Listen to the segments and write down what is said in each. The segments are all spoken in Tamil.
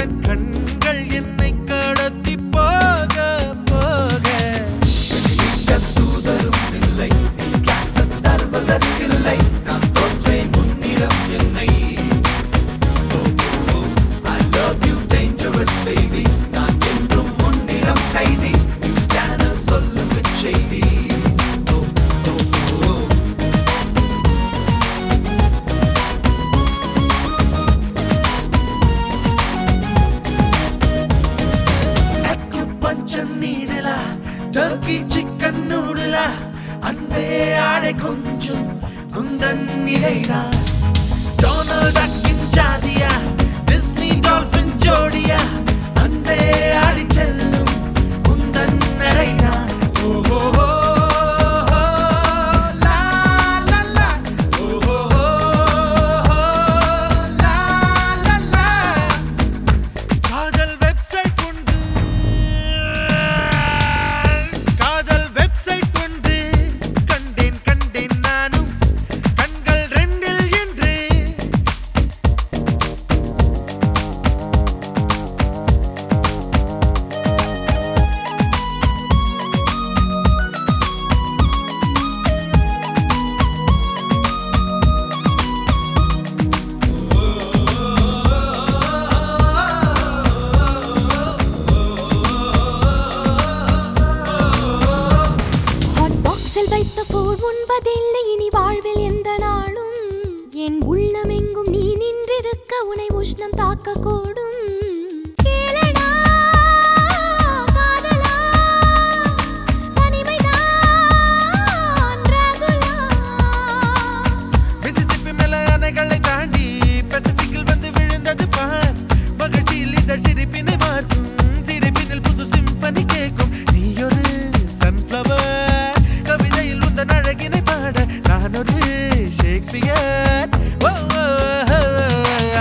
கண்கள் என்னை கடத்தி போக போக நக்கு பஞ்சம் நீடலா டர்க்கி சிக்கன் நூடுலா அன்பே ஆடை கொஞ்சம் குந்தன் இடைடா டொனால்ட் டக்கின் ஜாதியா டிஸ்னி டால்பின் ஜோடியா அன்பே ஆடி செல்லும் குந்தன் நடைடா ஓஹோ லா லா லா ஓஹோ லா லா லா காதல் வெப்சைட் உண்டு காதல் வெப்சைட் உண்டு கண்டேன் கண்டேன் நானும் கண்கள் ரெண்டில் என்று ஹாட் பாக்ஸில் வைத்த போல் உண்பதில்லை இனி வாழ்வில் எந்த நாளும் என் உள்ளமெங்கும் நீ நின்றிருக்க உனை உஷ்ணம் தாக்க கூடும் கேளடா, காதலா, தனிமைதான் ரகுலா. மிசிசிப்பி மேல அணைகளை தாண்டி பசிபிக்கில் வந்து விழுந்தது பார் மகிழ்ச்சியில் இதழ் சிரிப்பினை மாற்றும் சிரிப்பினில் புது சிம்பனி கேட்கும் நீ ஒரு சன்ஃப்ளவர் கவிதையில் உந்தன் அழகினை பாட நான் ஒரு ஷேக்ஸ்பியர் ஓ, ஓ, ஓ, ஓ.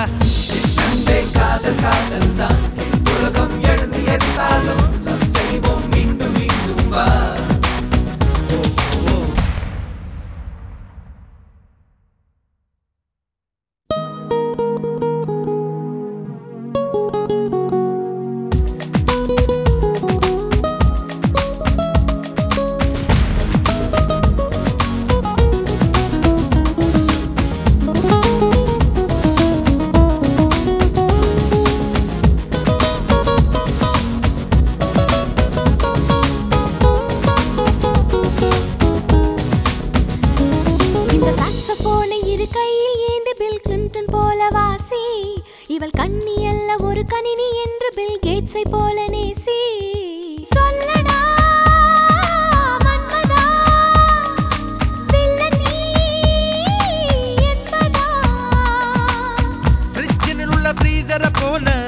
இந்த சாக்ஸபோனை இரு கையில் ஏந்தி பில் கிளின்டன் போல வாசி இவள் கண்ணி அல்ல ஒரு கணினி என்று பில் கேட்ஸை போல நேசி சொல்லடா மன்மதா, வில்லன் நீ என்பதா? ஃப்ரிட்ஜினில் உள்ள ஃப்ரீசரை போல